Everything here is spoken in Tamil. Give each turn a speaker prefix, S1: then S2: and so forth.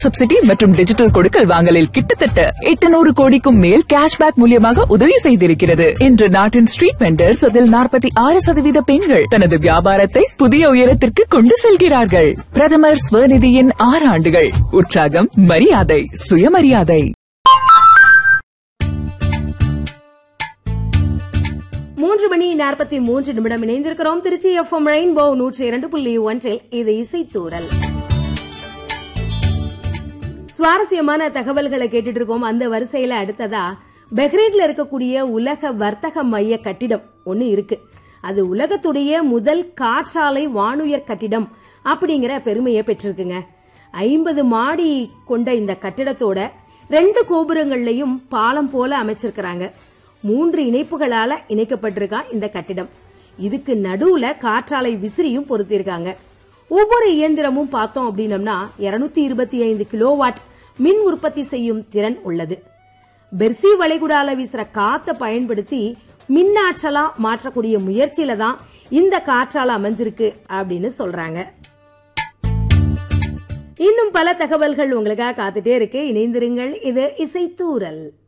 S1: சப்சிடி மற்றும் டிஜிட்டல் கொடுக்கல் வாங்கலில் கிட்டத்தட்ட எட்டுநூறு கோடிக்கும் மேல் கேஷ்பேக் மூலியமாக உதவி செய்திருக்கிறது இன்று நாட்டின் ஸ்ட்ரீட் வெண்டர்ஸ் அதில் நாற்பத்தி ஆறு சதவீத பெண்கள் தனது வியாபாரத்தை புதிய உயரத்திற்கு கொண்டு செல்கிறார்கள் பிரதமர் ஸ்வநிதியின் ஆறு ஆண்டுகள் உற்சாகம் மரியாதை சுயமரியாதை
S2: மூன்று மணி நாற்பத்தி மூன்று நிமிடம் இணைந்திருக்கிறோம் திருச்சி எஃப்எம் ரெயின்போ நூற்றி இரண்டு புள்ளி ஒன்றில் இது இசைத்தூரல் சுவாரஸ்யமான தகவல்களை கேட்டுட்டு இருக்கோம் அந்த வரிசையில அடுத்ததா பெஹ்ரைன்ல இருக்கக்கூடிய உலக வர்த்தக மைய கட்டிடம் ஒன்னு இருக்கு அது உலகத்துடைய முதல் காற்றாலை வானுயர் கட்டிடம் அப்படிங்கிற பெருமையை பெற்றிருக்குங்க ஐம்பது மாடி கொண்ட இந்த கட்டிடத்தோட ரெண்டு கோபுரங்கள்லயும் பாலம் போல அமைச்சிருக்கிறாங்க மூன்று இணைப்புகளால இணைக்கப்பட்டிருக்கா இந்த கட்டிடம் இதுக்கு நடுவுல காற்றாலை விசிறியும் பொருத்தியிருக்காங்க ஒவ்வொரு இயந்திரமும் பார்த்தோம் அப்படின்னம்னா இருநூத்தி இருபத்தி ஐந்து கிலோவாட் மின் உற்பத்தி செய்யும் திறன் உள்ளது பெர்சி வளைகுடால வீசுற காத்த பயன்படுத்தி மின் ஆற்றலா மாற்றக்கூடிய முயற்சியில தான் இந்த காற்றால அமைஞ்சிருக்கு அப்படின்னு சொல்றாங்க இன்னும் பல தகவல்கள் உங்களுக்காக காத்துட்டே இருக்கு இணைந்திருங்கள் இது இசைத்தூரல்